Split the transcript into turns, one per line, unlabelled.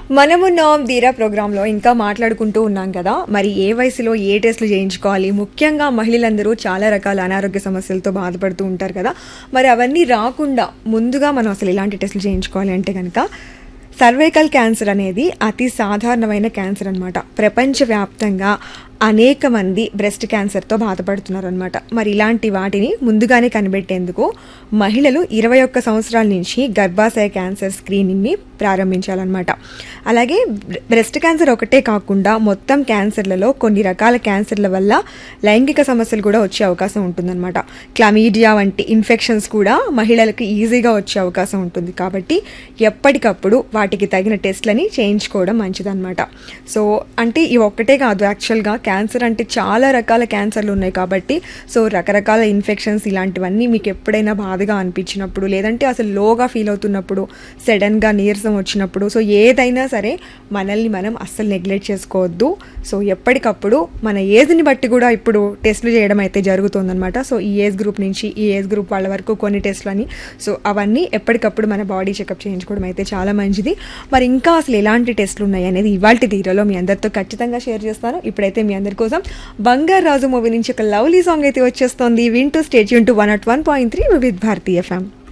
మనము నామ్ ధీరా ప్రోగ్రాంలో ఇంకా మాట్లాడుకుంటూ ఉన్నాం కదా మరి ఏ వయసులో ఏ టెస్టులు చేయించుకోవాలి ముఖ్యంగా మహిళలందరూ చాలా రకాల అనారోగ్య సమస్యలతో బాధపడుతూ ఉంటారు కదా మరి అవన్నీ రాకుండా ముందుగా మనం అసలు ఇలాంటి టెస్టులు చేయించుకోవాలి అంటే కనుక సర్వైకల్ క్యాన్సర్ అనేది అతి సాధారణమైన క్యాన్సర్ అనమాట ప్రపంచవ్యాప్తంగా అనేక మంది బ్రెస్ట్ క్యాన్సర్తో బాధపడుతున్నారు అనమాట మరి ఇలాంటి వాటిని ముందుగానే కనిపెట్టేందుకు మహిళలు ఇరవై ఒక్క సంవత్సరాల నుంచి గర్భాశయ క్యాన్సర్ స్క్రీనింగ్ని ప్రారంభించాలన్నమాట అలాగే బ్రెస్ట్ క్యాన్సర్ ఒకటే కాకుండా మొత్తం క్యాన్సర్లలో కొన్ని రకాల క్యాన్సర్ల వల్ల లైంగిక సమస్యలు కూడా వచ్చే అవకాశం ఉంటుందన్నమాట క్లమీడియా వంటి ఇన్ఫెక్షన్స్ కూడా మహిళలకు ఈజీగా వచ్చే అవకాశం ఉంటుంది కాబట్టి ఎప్పటికప్పుడు వాటికి తగిన టెస్ట్లని చేయించుకోవడం మంచిదన్నమాట సో అంటే ఇవి ఒక్కటే కాదు యాక్చువల్గా క్యాన్సర్ అంటే చాలా రకాల క్యాన్సర్లు ఉన్నాయి కాబట్టి సో రకరకాల ఇన్ఫెక్షన్స్ ఇలాంటివన్నీ మీకు ఎప్పుడైనా బాధగా అనిపించినప్పుడు లేదంటే అసలు లోగా ఫీల్ అవుతున్నప్పుడు సడన్గా నీరసం వచ్చినప్పుడు సో ఏదైనా సరే మనల్ని మనం అస్సలు నెగ్లెక్ట్ చేసుకోవద్దు సో ఎప్పటికప్పుడు మన ఏజ్ని బట్టి కూడా ఇప్పుడు టెస్టులు చేయడం అయితే జరుగుతుందన్నమాట సో ఈ ఏజ్ గ్రూప్ నుంచి ఈ ఏజ్ గ్రూప్ వాళ్ళ వరకు కొన్ని టెస్టులు అని సో అవన్నీ ఎప్పటికప్పుడు మన బాడీ చెకప్ చేయించుకోవడం అయితే చాలా మంచిది మరి ఇంకా అసలు ఎలాంటి టెస్టులు ఉన్నాయి అనేది ఇవాళ తీరలో మీ అందరితో ఖచ్చితంగా షేర్ చేస్తాను ఇప్పుడైతే మీ అందరి కోసం బంగారు రాజు మూవీ నుంచి ఒక లవ్లీ సాంగ్ అయితే వచ్చేస్తోంది వింటూ స్టేట్ యూన్ to one at one point three with భారతీయ ఎఫ్ఎం